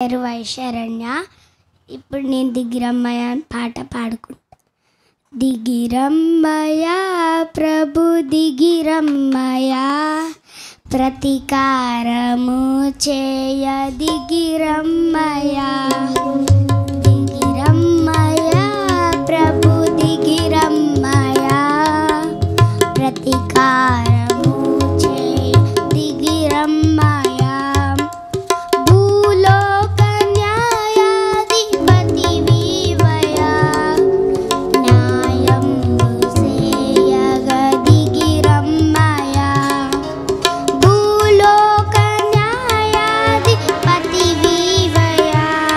పేరు వైశరణ్య ఇప్పుడు నేను దిగిరమ్మయ్య అని పాట పాడుకుంటా దిగిరమ్మయ ప్రభు దిగిరమ్మయ ప్రతీకారము చేయ దిగిరమ్మయ దిగిరమ్మయ ప్రభు దిగిరమ్మయ ప్రతీకారము చేయ దిగిరమ్మయ భూలోక న్యాయాధిపతి వీవయా న్యాయంబు సేయగదిగిరమ్మయా భూలోక న్యాయాధిపతి వీవయా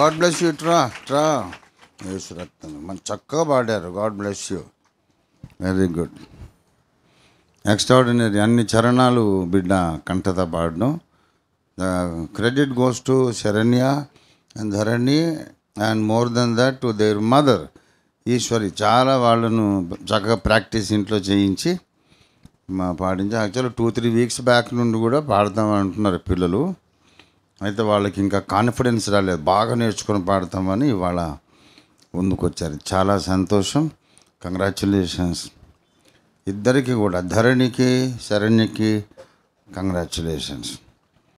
గాడ్ బ్లెస్ యూ ట్రా ట్రా యేసు రక్తం మన చక్కగా పాడారు God bless you very good extraordinary అన్ని చరణాలు బిడ్డ కంటత పాడడం the credit goes to Sharanya and Dharani and more than that to their mother Eshwari చాలా వాళ్ళను చక్కగా ప్రాక్టీస్ ఇంట్లో చేయించి మా పాడించి actually two three weeks back నుండి కూడా పాడతాం అంటున్నారు పిల్లలు అయితే వాళ్ళకి ఇంకా కాన్ఫిడెన్స్ రాలేదు బాగా నేర్చుకొని పాడతామని ఇవాళ ముందుకు వచ్చారు చాలా సంతోషం కంగ్రాచులేషన్స్ ఇద్దరికి కూడా ధరణికి శరణ్యకి కంగ్రాచులేషన్స్